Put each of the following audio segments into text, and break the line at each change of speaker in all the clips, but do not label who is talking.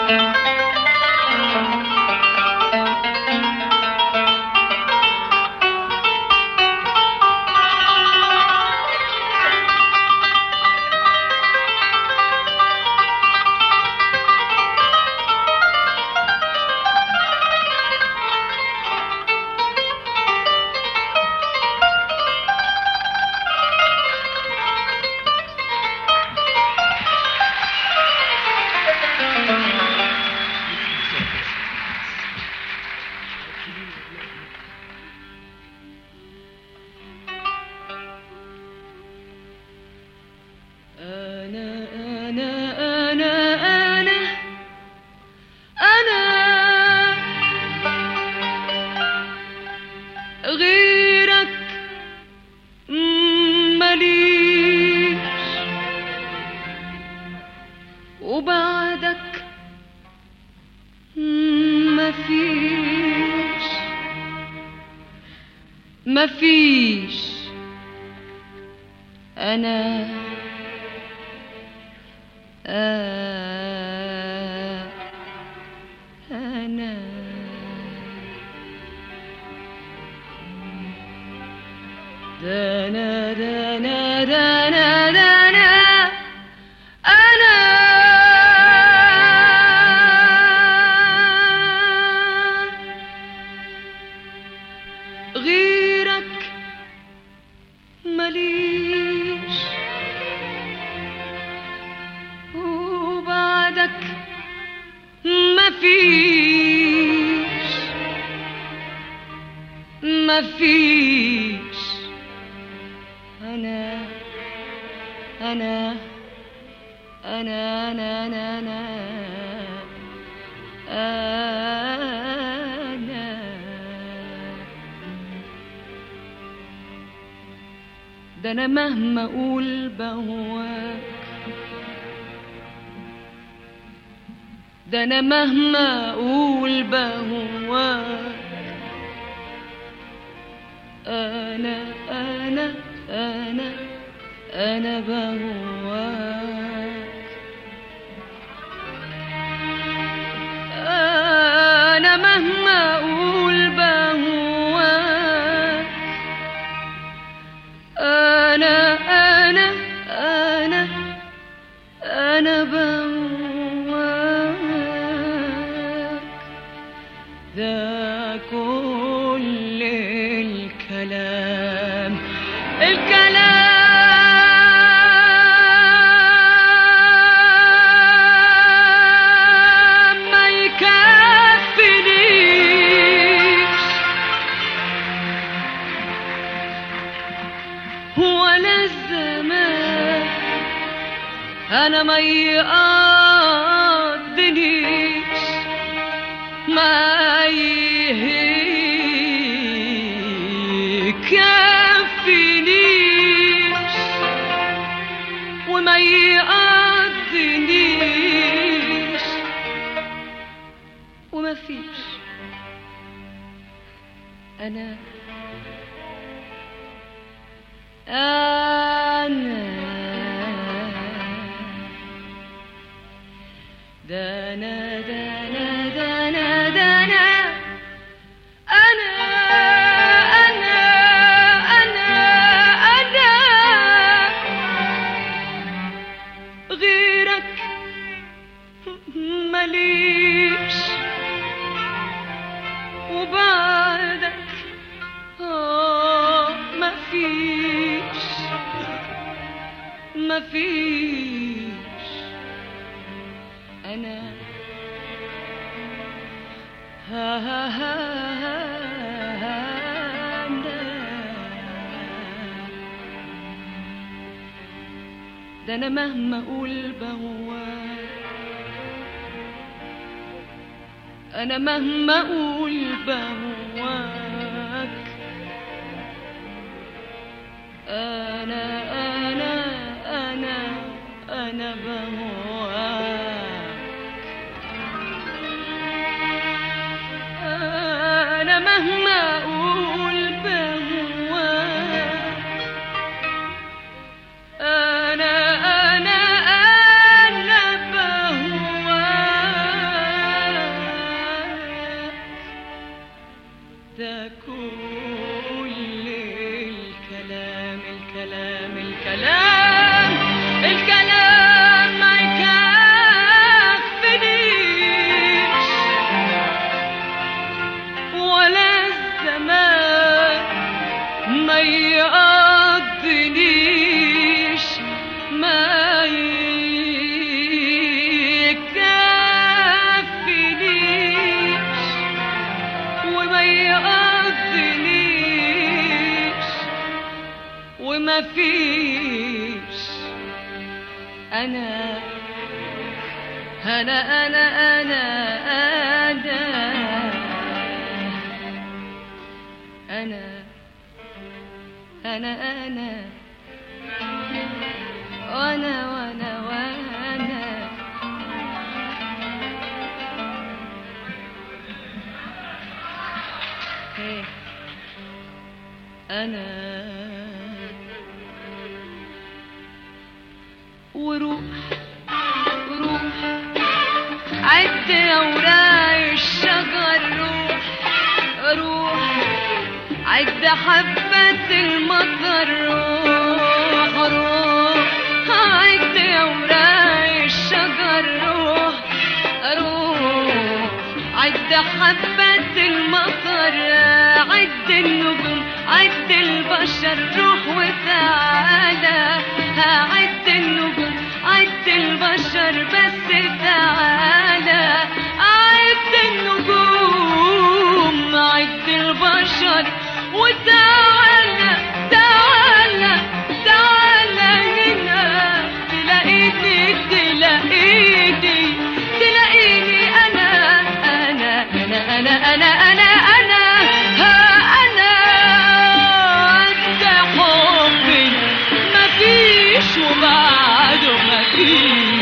أنا أنا أنا أنا أنا غيرك مليش وبعدك مفيش مفيش أنا آه أنا دنا دنا دنا دنا أنا غيرك مليش وبعدك مفيش مفيش أنا أنا أنا أنا أنا أنا أنا ده أنا مهما أقول بهواك ده أنا مهما أقول بهواك أنا أنا أنا أنا بهواك أنا مهما أقول بهواك أنا أنا أنا أنا بهواك ده كل الكلام الكلام ما يكفنيش ولا الزمان انا ما يقضنيش ما يكفنيش وما يقضنيش وما فيش انا أنا دنا دنا دنا دنا أنا أنا أنا أنا غيرك مليش وبعدك آه مفيش مفيش أنا ها ها ها ها أنا ده أنا مهما أقول بهواك أنا مهما أقول بهواك أنا أنا أنا أنا بهواك أنا مهما أقول بهواك أنا أنا أنا بهواك أنا أنا أنا أنا أنا أنا أنا وأنا وأنا وأنا إيه. أنا وروح وروح عد أوراق الشجر روح روح عد حبة المطر روح روح عد أوراق الشجر روح روح عد حبة المطر عد النجوم عد البشر روح وتعالى عد النجوم عد البشر بس تعالى عد النجوم عد البشر وتعالى تعالى تعالى هنا تلاقيني تلاقيني تلاقيني انا انا انا انا انا انا انا ها انا انت حبي مفيش وبعده مفيش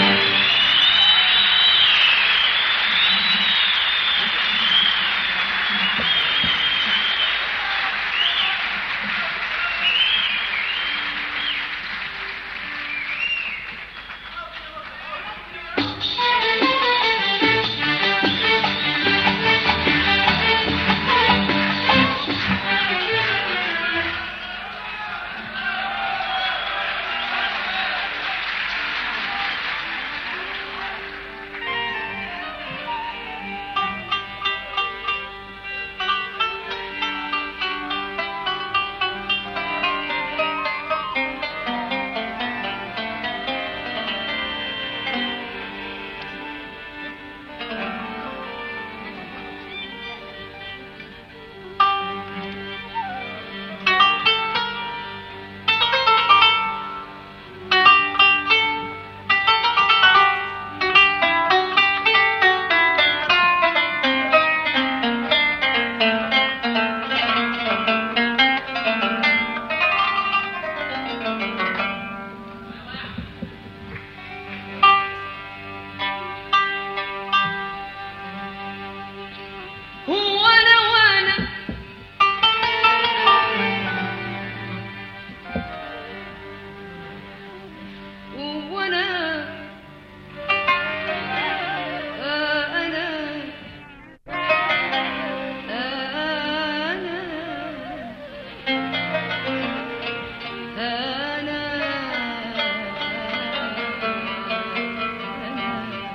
هو انا وانا وانا آه انا انا انا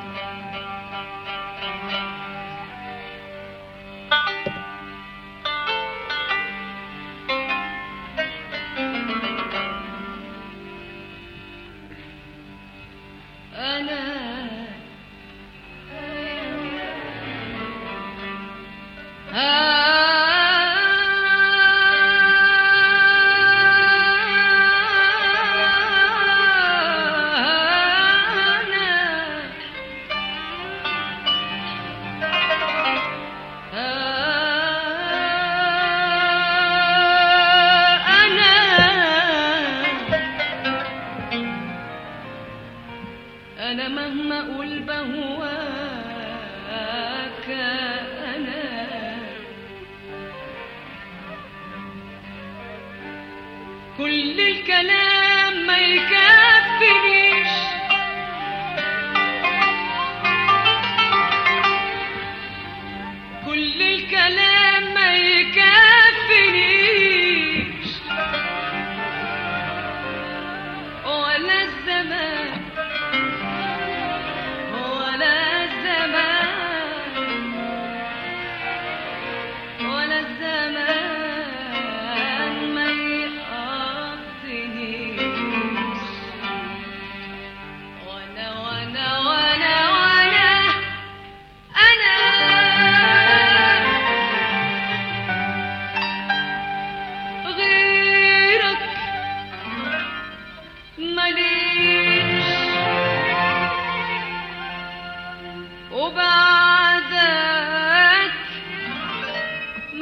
أنا أنا مهما أقول بهواك أنا كل الكلام ما يكفينيش كل الكلام ما يكفينيش ولا الزمان ولا الزمان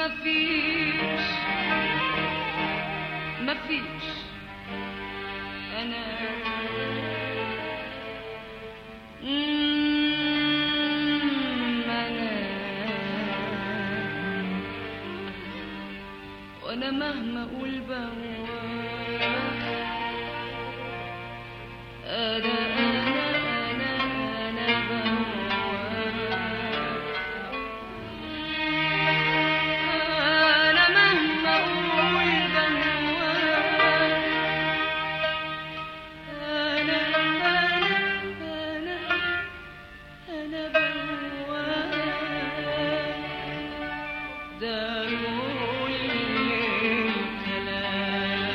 مفيش مفيش أنا مم، أنا وأنا مهما أقول بهواك أنا أنا أنا أنا بهواك أنا مهما أقول بهواك أنا أنا أنا أنا بهواك ده كل الكلام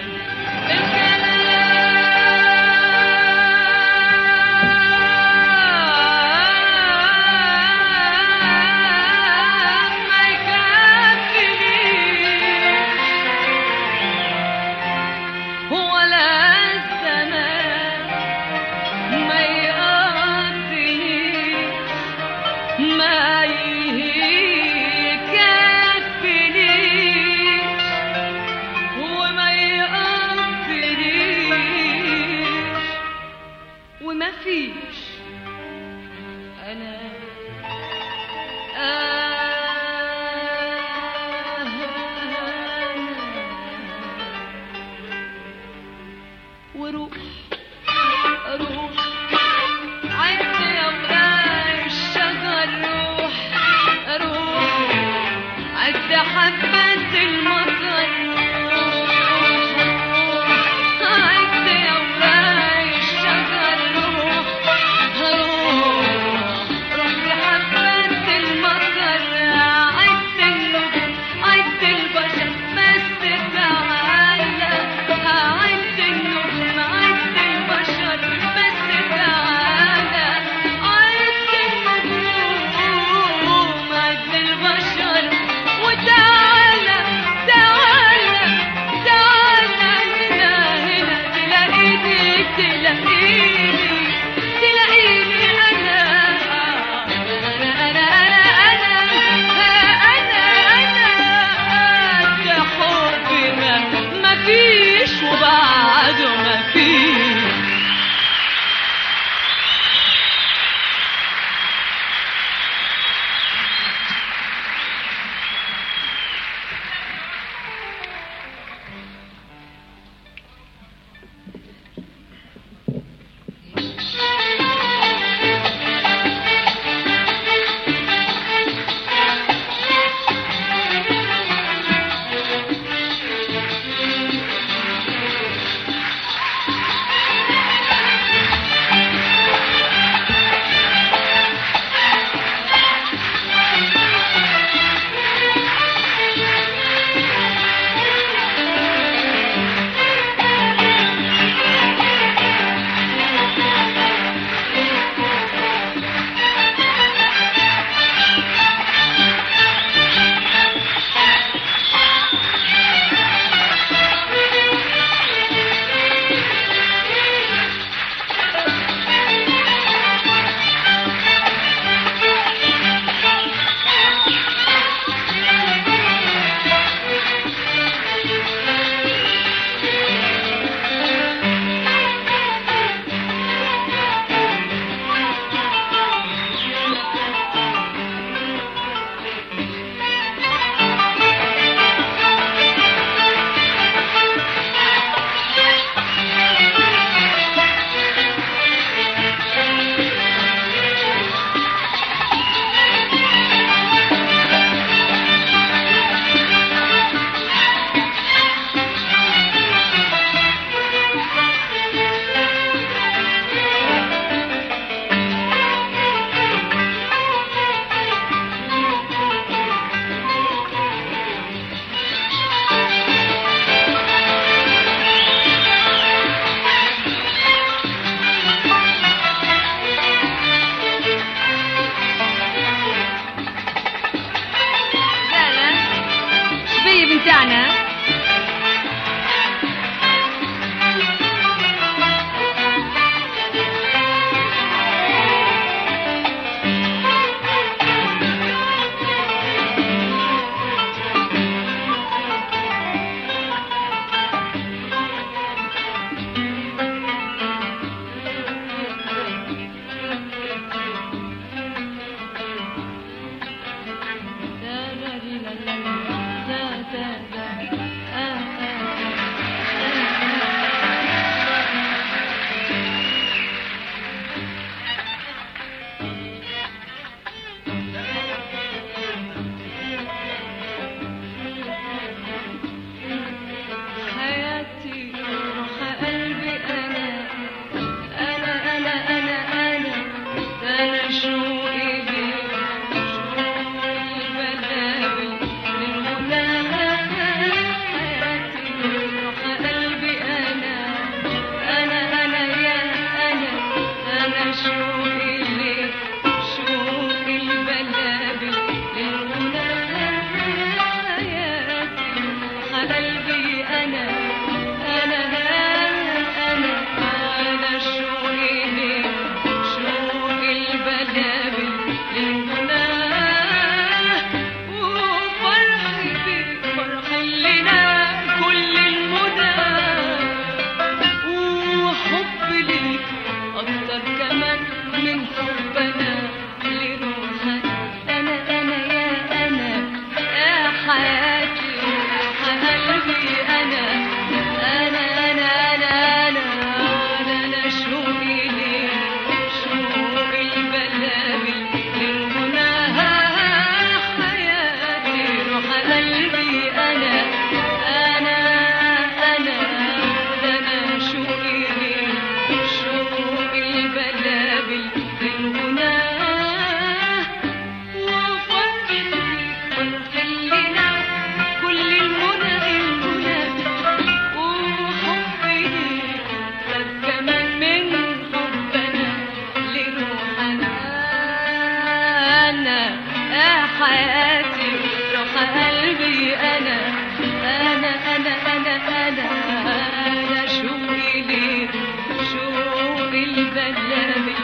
حياتي روح قلبي انا انا انا انا انا انا شوقي ليك شوقي البلابل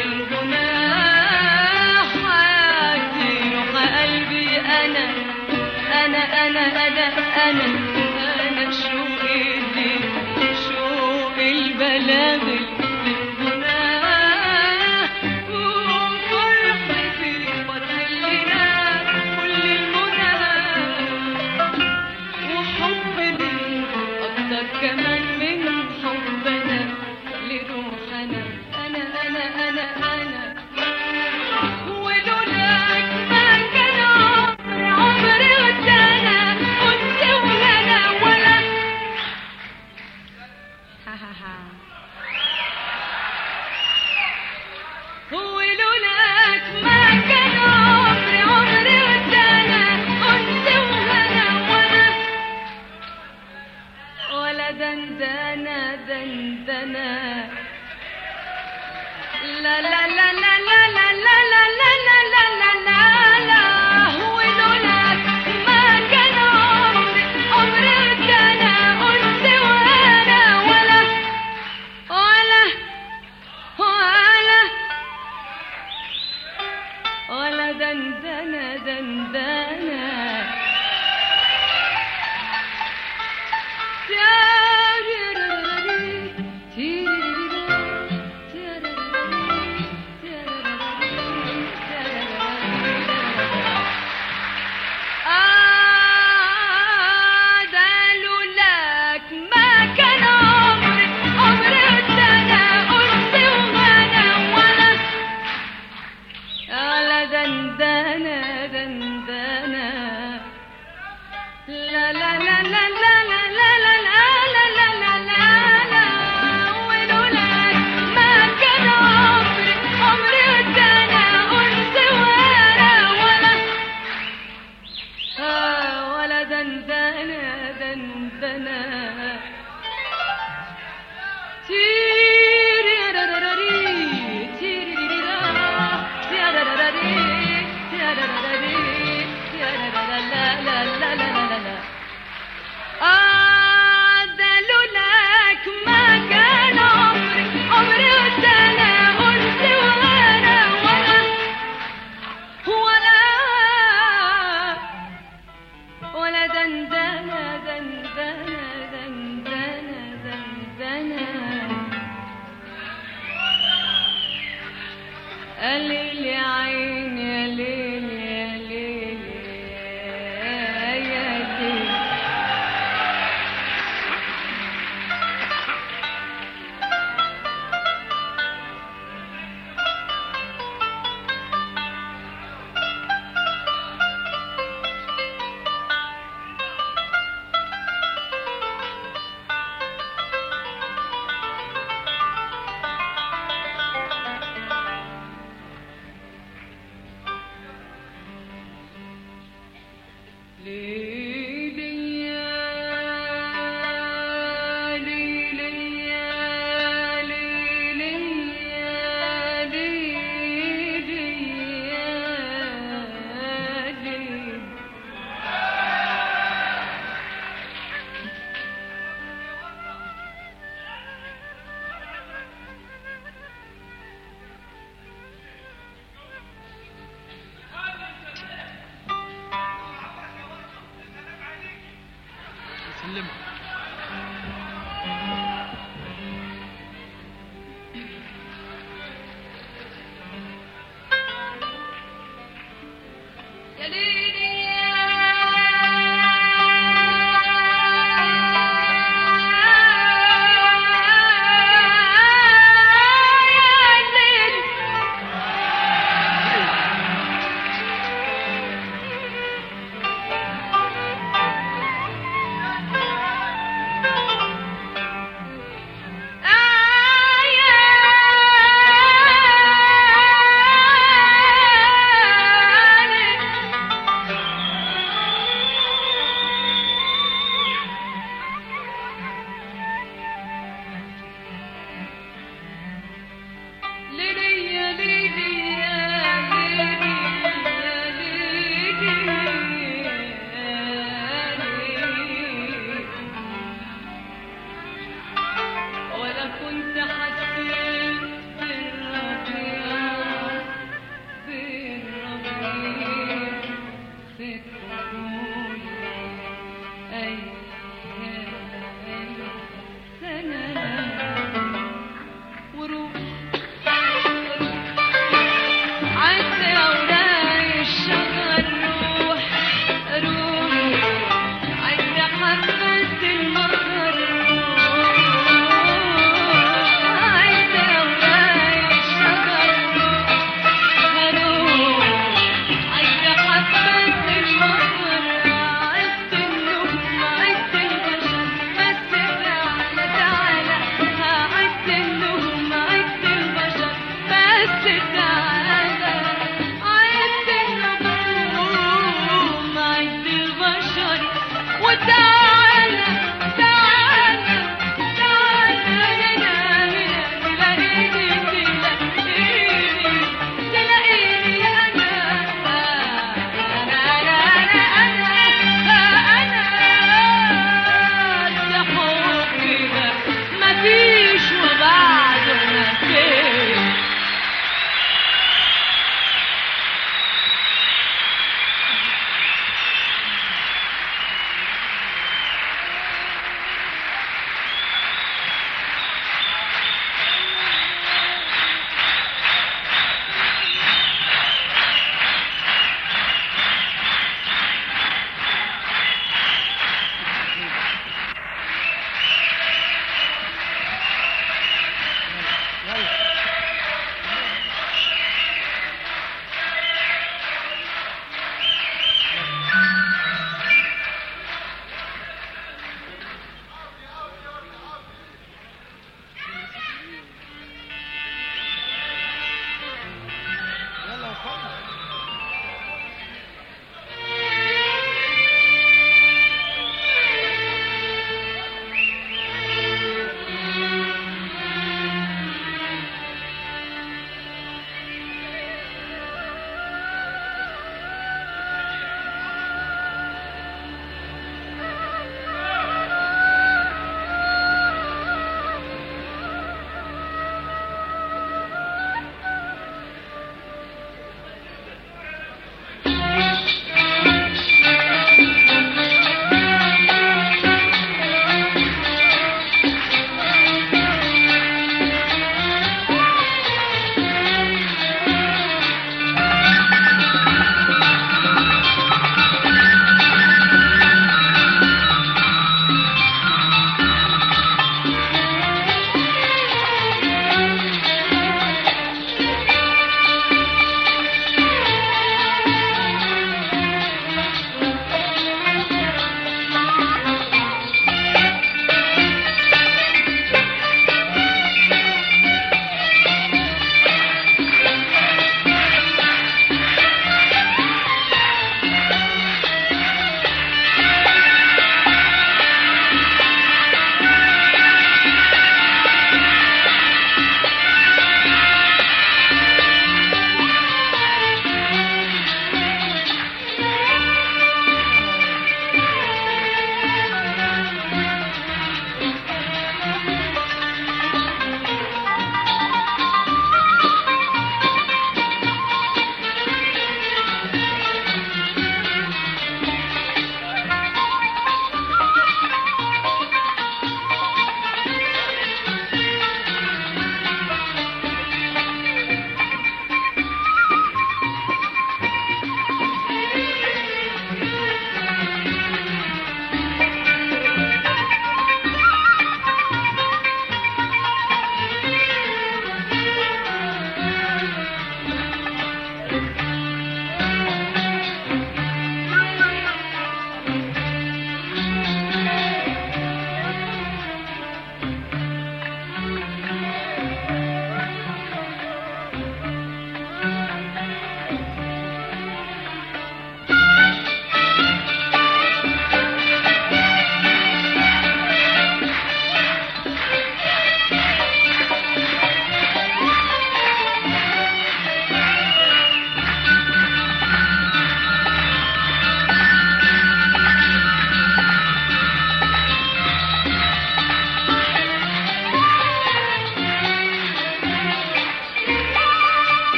بالجناح حياتي روح قلبي انا انا انا انا انا انا شوقي ليك شوقي البلابل بالجناح وفرحتي فرح اللي نام كل المنى وحبي ليك أكتر كمان من حبنا لروحنا أنا أنا أنا أنا ولولاك ما كان عمري عمري ودانا كنت ولا ولا ها ها ها ولولاك ما كان عمري عمري ودانا كنت ولا ولا ولا دندنا دندنا لا لا لا لا لا لا لا لا لا لا لا لا لا لا ولولاك ما كان عمري عمري ودانا قلت وانا ولا ولا ولا ولا دندنا دندنا آه ده لولاك ما كان عمري عمري ودانا قلت وغنى ولا ولا دندنا دندنا لا لا لا لا لا لا لا لا لا لا لا لا لا ولولاك ما كان عمري عمري ودانا قلت ولا ولا آه ولا دندنا دندنا تيري راراراري تيري رارا تيراراراري تيراراراري تيرارارا لا لا لا لا لا لا آه ده لولاك ما كان عمري عمري ودانا قلت وانا ولا ولا ولا دندنا دندنا دندنا دندنا يا ليل يا عين يا ليل يا ليل يا يا ليل
سلم
يا ليلي يا ليل آية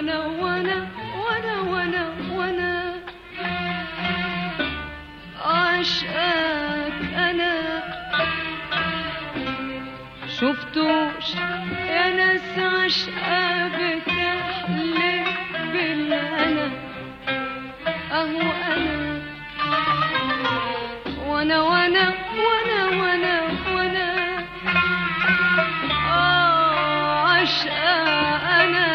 وانا وانا وانا وانا وانا عشقك انا شفتوش يا ناس عشقة بتحلف بالأنا أهو أنا وانا وانا وانا وانا وانا آه عشقة أنا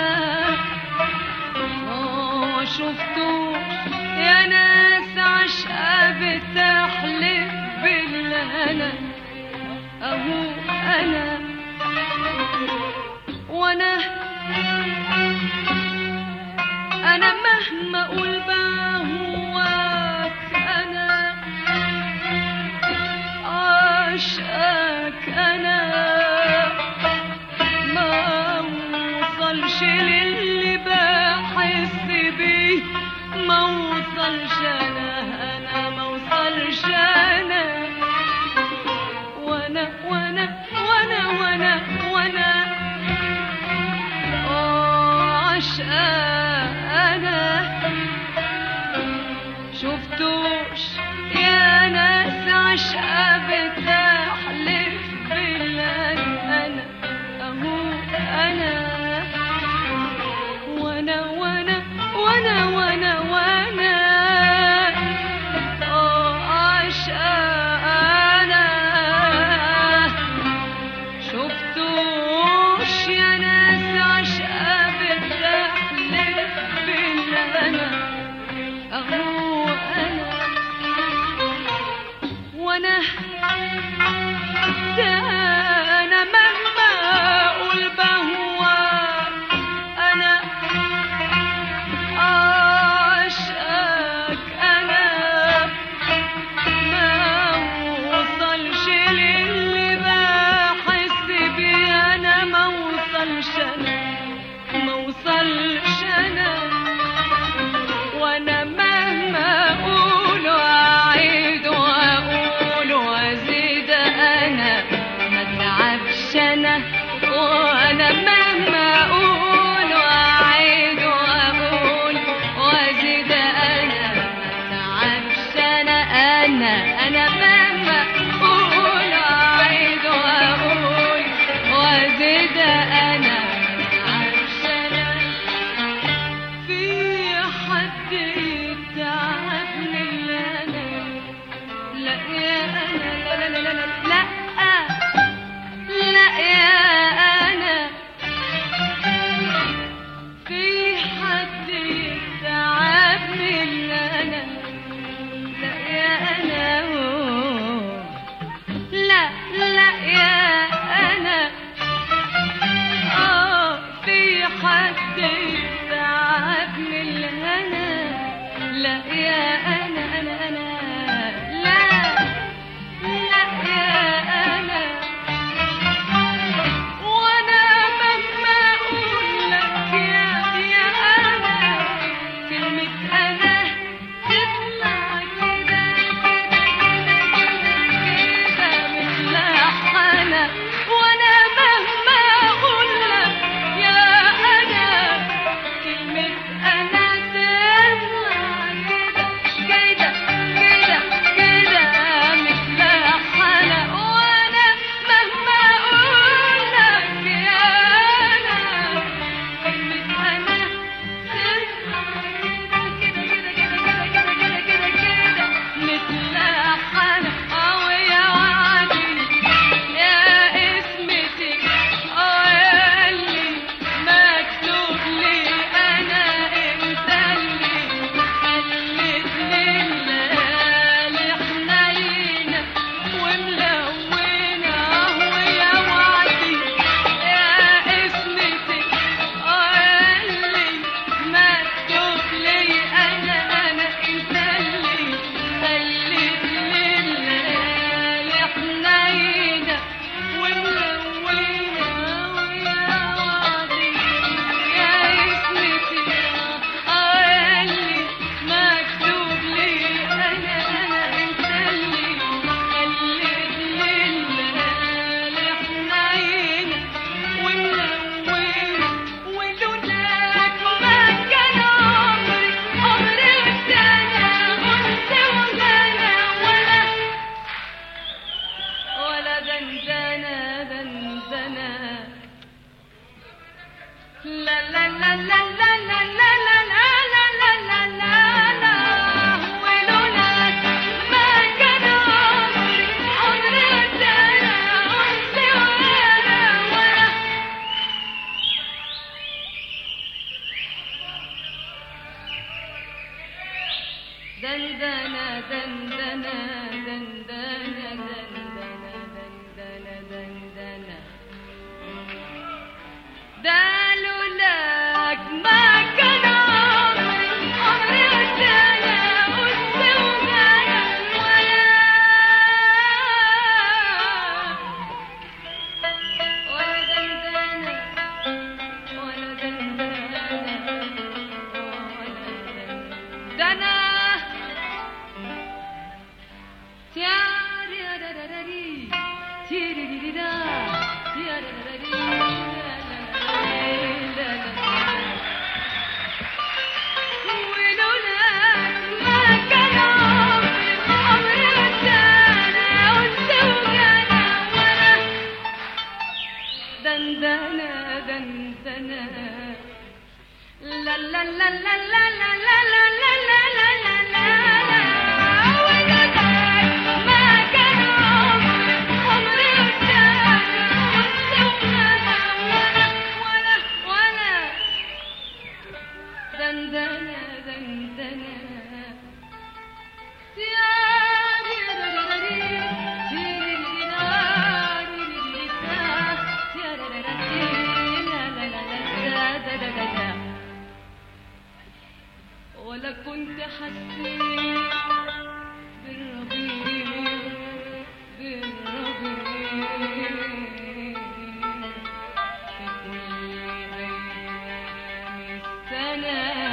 آه شفتوش يا ناس عشقة بتحلف بالهنا أهو أنا وأنا أنا مهما أقول بهواك أنا عاشقك أنا ما وصلش للي بحس بيه ما وصلش أنا أنا ما وصلش أنا وانا وانا وانا وانا وانا آه، عشقة انا شفتوش يا ناس عشقة بتحلف بالله انا اهو انا وانا وانا وانا وانا وانا آه، عشقة انا شفتوش يا ناس عشقة بتحلف بالأنا أهو أنا وأنا ده أنا مهما أقول بهواك أنا عاشقك أنا ما وصلش للي بحس بيه انا ما وصلش انا ما وصلش انا وانا مهما اقول واعيد واقول وازيد انا ما تعبش انا وانا مهما اقول واعيد واقول وازيد انا ما تعبش انا انا انا مهما اقول واعيد واقول وازيد انا ما تعبش انا في حد يتعبني الا انا لا يا انا لا لا لا لا لا لا لا يا انا في حد يتعبني الا انا لا يا انا لا لا يا انا اه في حد يتعبني الهنا لا يا انا انا انا لا لا يا انا وانا مهما اقول لك يا يا انا كلمة انا تطلع كده كده كده متلحنة وانا مهما اقول لك يا انا كلمة انا تطلع كده دندنة دندنة دندنة دندنة دندنة دندنة ده لولاك ما كان عمري عمري ودانا قلت ودانا ولا ولا دندنة ولا دندنة ولا دندنة تياريراراري، تيريريرا، تياريراري، لا لا لا لا لا. ولولاك ما كان عمري عمري ودانا وانت وجانا ولا دندنة دندنة لا لا لا لا لا لا لا لا لا لا لا لا لا لا ولولاك ما كان عمري عمري ودانا وانت وجانا ولا ولا ولا دندنة دندنة ولا كنت حسيت بالربيع بالربيع في كل أيام السنة